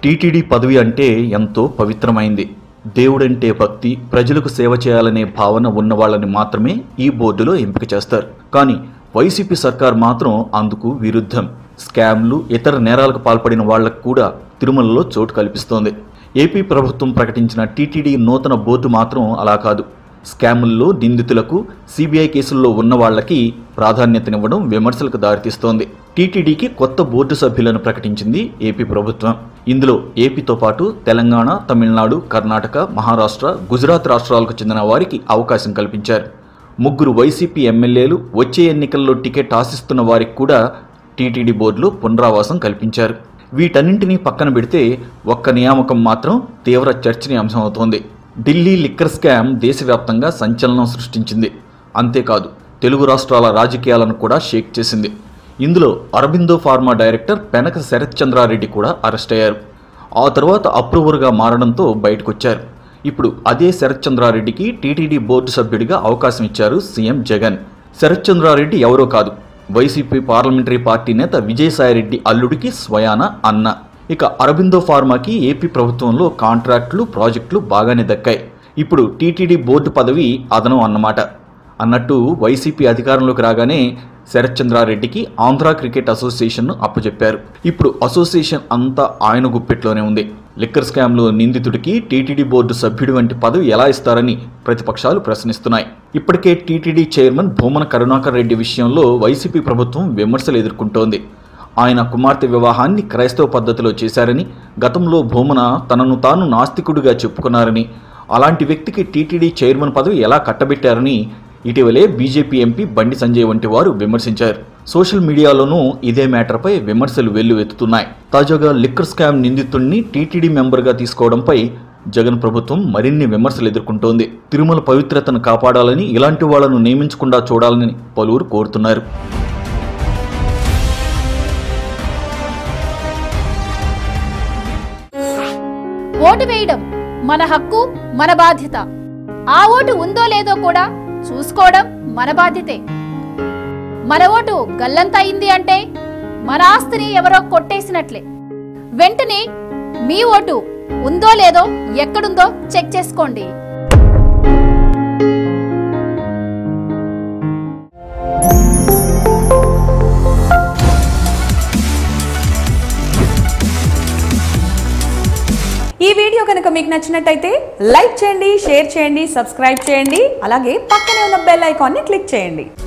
TTD పదవి అంటే ఎంతో పవిత్రమైంది దేవుడంటే భక్తి ప్రజలకు సేవ చేయాలనే భావన ఉన్న వాళ్ళని మాత్రమే ఈ బోర్డులో ఎంపిక చేస్తారు కానీ వైసీపీ సర్కార్ మాత్రం అందుకు విరుద్ధం స్కామ్లు ఇతర నేరాలకు పాల్పడిన వాళ్లకు కూడా తిరుమలలో చోటు కల్పిస్తోంది ఏపీ ప్రభుత్వం ప్రకటించిన టీటీడీ నూతన బోర్డు మాత్రం అలా కాదు స్కాముల్లో నిందితులకు సిబిఐ కేసుల్లో ఉన్న వాళ్ళకి ప్రాధాన్యతనివ్వడం విమర్శలకు దారితీస్తోంది టీటీడీకి కొత్త బోర్డు సభ్యులను ప్రకటించింది ఏపీ ప్రభుత్వం ఇందులో ఏపీతో పాటు తెలంగాణ తమిళనాడు కర్ణాటక మహారాష్ట్ర గుజరాత్ రాష్ట్రాలకు చెందిన వారికి అవకాశం కల్పించారు ముగ్గురు వైసీపీ ఎమ్మెల్యేలు వచ్చే ఎన్నికల్లో టికెట్ ఆశిస్తున్న వారికి కూడా టీటీడీ బోర్డులో పునరావాసం కల్పించారు వీటన్నింటినీ పక్కన పెడితే ఒక్క నియామకం మాత్రం తీవ్ర చర్చనీయాంశం అవుతోంది ఢిల్లీ లిక్కర్ స్కామ్ దేశవ్యాప్తంగా సంచలనం సృష్టించింది అంతేకాదు తెలుగు రాష్ట్రాల రాజకీయాలను కూడా షేక్ చేసింది ఇందులో అరబిందో ఫార్మా డైరెక్టర్ పెనక శరత్ చంద్రారెడ్డి కూడా అరెస్ట్ అయ్యారు ఆ తర్వాత అప్రూవర్గా మారడంతో బయటకొచ్చారు ఇప్పుడు అదే శరత్ చంద్రారెడ్డికి టీటీడీ బోర్డు సభ్యుడిగా అవకాశం ఇచ్చారు సీఎం జగన్ శరత్ చంద్రారెడ్డి ఎవరో కాదు వైసీపీ పార్లమెంటరీ పార్టీ నేత విజయసాయిరెడ్డి అల్లుడికి స్వయాన అన్న ఇక అరబిందో ఫార్మాకి ఏపీ ప్రభుత్వంలో కాంట్రాక్టులు ప్రాజెక్టులు బాగానే దక్కాయి ఇప్పుడు టీటీడీ బోర్డు పదవి అదనం అన్నమాట అన్నట్టు వైసీపీ అధికారంలోకి రాగానే శరత్ చంద్రారెడ్డికి ఆంధ్ర క్రికెట్ అసోసియేషన్ను అప్పచెప్పారు ఇప్పుడు అసోసియేషన్ అంతా ఆయన గుప్పెట్లోనే ఉంది లిక్కర్ స్కామ్లో నిందితుడికి టీటీడీ బోర్డు సభ్యుడి వంటి పదవి ఎలా ఇస్తారని ప్రతిపక్షాలు ప్రశ్నిస్తున్నాయి ఇప్పటికే టీటీడీ చైర్మన్ భూమన కరుణాకర్ రెడ్డి విషయంలో వైసీపీ ప్రభుత్వం విమర్శలు ఎదుర్కొంటోంది ఆయన కుమార్తె వివాహాన్ని క్రైస్తవ పద్ధతిలో చేశారని గతంలో భూమన తనను తాను నాస్తికుడిగా చెప్పుకున్నారని అలాంటి వ్యక్తికి టీటీడీ చైర్మన్ పదవి ఎలా కట్టబెట్టారని ఇటీవలే బీజేపీ ఎంపీ బండి సంజయ్ వంటి వారు విమర్శించారు సోషల్ మీడియాలోనూ ఇదే మ్యాటర్పై విమర్శలు వెల్లువెత్తుతున్నాయి తాజాగా లిక్కర్ స్కామ్ నిందితుడిని టీటీడీ మెంబర్గా తీసుకోవడంపై జగన్ ప్రభుత్వం మరిన్ని విమర్శలు ఎదుర్కొంటోంది తిరుమల పవిత్రతను కాపాడాలని ఇలాంటి వాళ్లను నియమించకుండా చూడాలని పలువురు కోరుతున్నారు ఓటు వేయడం మన హక్కు మన బాధ్యత ఆ ఓటు ఉందో లేదో కూడా చూసుకోవడం మన బాధ్యతే మన ఓటు గల్లంత అయింది అంటే మన ఆస్తిని ఎవరో కొట్టేసినట్లే వెంటనే మీ ఓటు ఉందో లేదో ఎక్కడుందో చెక్ చేసుకోండి ఈ వీడియో కనుక మీకు నచ్చినట్టయితే లైక్ చేయండి షేర్ చేయండి సబ్స్క్రైబ్ చేయండి అలాగే పక్కనే ఉన్న బెల్ ఐకాన్ని క్లిక్ చేయండి